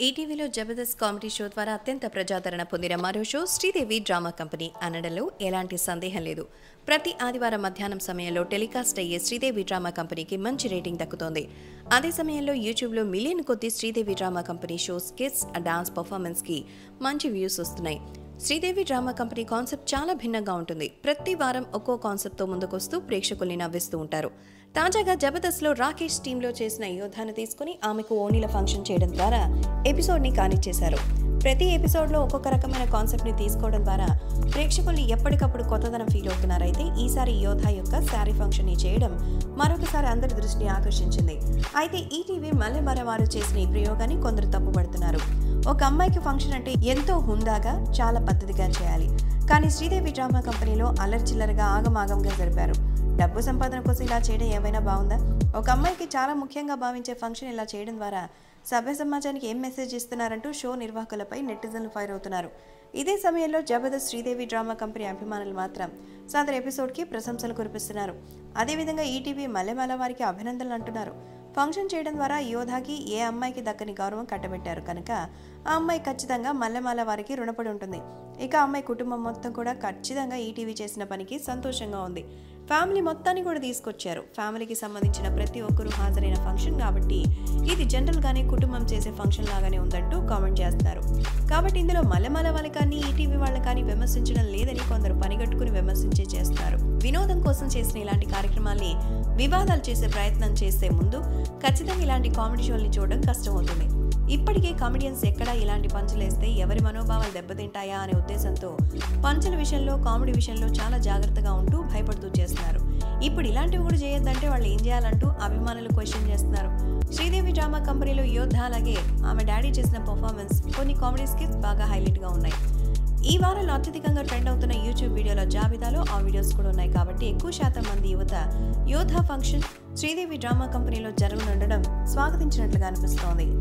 ఈటీవీలో Jabardasth comedy show ద్వారా అత్యంత ప్రజాదరణ పొందిన మరో షో శ్రీదేవి డ్రామా కంపెనీ అనడంలో ఎలాంటి సందేహం లేదు ప్రతి ఆదివారం మధ్యాహ్నం సమయంలో టెలికాస్ట్ అయ్యే శ్రీదేవి డ్రామా కంపెనీకి మంచి రేటింగ్ దక్కుతోంది అదే సమయంలో యూట్యూబ్లో మిలియన్ కొద్ది Sridevi drama company show skits dance పర్ఫార్మెన్స్కి మంచి వ్యూస్ వస్తున్నాయి శ్రీదేవి డ్రామా కంపెనీ కాన్సెప్ట్ చాలా భిన్నంగా ఉంటుంది ప్రతి వారం ఒక్కో కాన్సెప్ట్తో ముందుకొస్తూ ప్రేక్షకుల్ని నవ్విస్తూ ఉంటారు తాజాగా జబర్దస్త్లో రాకేష్ టీంలో చేసిన యోధాను తీసుకుని ఆమెకు ఓణీల ఫంక్షన్ చేయడం ద్వారా ఎపిసోడ్ని కానిచ్చేశారు ప్రతి ఎపిసోడ్లో ఒక్కొక్క రకమైన కాన్సెప్ట్ని తీసుకోవడం ద్వారా ప్రేక్షకుల్ని ఎప్పటికప్పుడు కొత్తదనం ఫీల్ అవుతున్నారైతే ఈసారి యోధా యొక్క శారీ ఫంక్షన్ని చేయడం మరొకసారి అందరి దృష్టిని ఆకర్షించింది అయితే ఈటీవీ మల్లె మరవారు చేసిన ఈ ప్రయోగాన్ని కొందరు తప్పుపడుతున్నారు ఒక అమ్మాయికి ఫంక్షన్ అంటే ఎంతో హుందాగా చాలా పద్ధతిగా చేయాలి కానీ శ్రీదేవి డ్రామా కంపెనీలో అల్లర్చిల్లరగా ఆగమాగంగా జరిపారు డబ్బు సంపాదన కోసం ఇలా చేయడం ఏమైనా బాగుందా ఒక అమ్మాయికి చాలా ముఖ్యంగా భావించే ఫంక్షన్ ఇలా చేయడం ద్వారా సభ్య సమాజానికి ఏం మెసేజ్ ఇస్తున్నారంటూ షో నిర్వాహకులపై నెటిజన్లు ఫైర్ అవుతున్నారు ఇదే సమయంలో జబర్దస్త్ శ్రీదేవి డ్రామా కంపెనీ అభిమానులు మాత్రం సదర్ ఎపిసోడ్కి ప్రశంసలు కురిపిస్తున్నారు అదేవిధంగా ఈటీవీ మల్లెమాల వారికి అభినందనలు అంటున్నారు ఫంక్షన్ చేయడం ద్వారా యోధాకి ఏ అమ్మాయికి దక్కని గౌరవం కట్టబెట్టారు కనుక ఆ అమ్మాయి ఖచ్చితంగా మల్లెమాల వారికి రుణపడి ఉంటుంది ఇక ఆ అమ్మాయి కుటుంబం మొత్తం కూడా ఖచ్చితంగా ఈటీవీ చేసిన పనికి సంతోషంగా ఉంది ఫ్యామిలీ మొత్తాన్ని కూడా తీసుకొచ్చారు ఫ్యామిలీకి సంబంధించిన ప్రతి ఒక్కరూ హాజరైన ఫంక్షన్ కాబట్టి ఇది జనరల్గానే కుటుంబం చేసే ఫంక్షన్ లాగానే ఉందంటూ కామెంట్ చేస్తున్నారు కాబట్టి ఇందులో మల్లెమాల వాళ్ళ కానీ ఈటీవీ వాళ్ళ కానీ విమర్శించడం లేదని కొందరు పనిగట్టుకుని విమర్శించే చేస్తున్నారు వినోదం కోసం చేసిన ఇలాంటి కార్యక్రమాల్ని వివాదాలు చేసే ప్రయత్నం చేసే ముందు ఖచ్చితంగా ఇలాంటి కామెడీ షోల్ని చూడడం కష్టమవుతుంది ఇప్పటికే కామెడియన్స్ ఎక్కడా ఇలాంటి పంచులేస్తే ఎవరి మనోభావాలు దెబ్బతింటాయా అనే ఉద్దేశంతో పంచుల విషయంలో కామెడీ విషయంలో చాలా జాగ్రత్తగా ఉంటూ భయపడుతూ చేస్తున్నారు ఇప్పుడు ఇలాంటివి కూడా చేయొద్దంటే వాళ్ళు ఏం చేయాలంటూ అభిమానులు క్వశ్చన్ చేస్తున్నారు శ్రీదేవి డ్రామా కంపెనీలో యోధ అలాగే ఆమె డాడీ చేసిన పర్ఫార్మెన్స్ కొన్ని కామెడీ స్కిట్స్ బాగా హైలైట్గా ఉన్నాయి ఈ వారంలో అత్యధికంగా ట్రెండ్ అవుతున్న యూట్యూబ్ వీడియోల జాబితాలో ఆ వీడియోస్ కూడా ఉన్నాయి కాబట్టి ఎక్కువ శాతం మంది యువత యోధా ఫంక్షన్ శ్రీదేవి డ్రామా కంపెనీలో జరగనుండడం స్వాగతించినట్లుగా అనిపిస్తోంది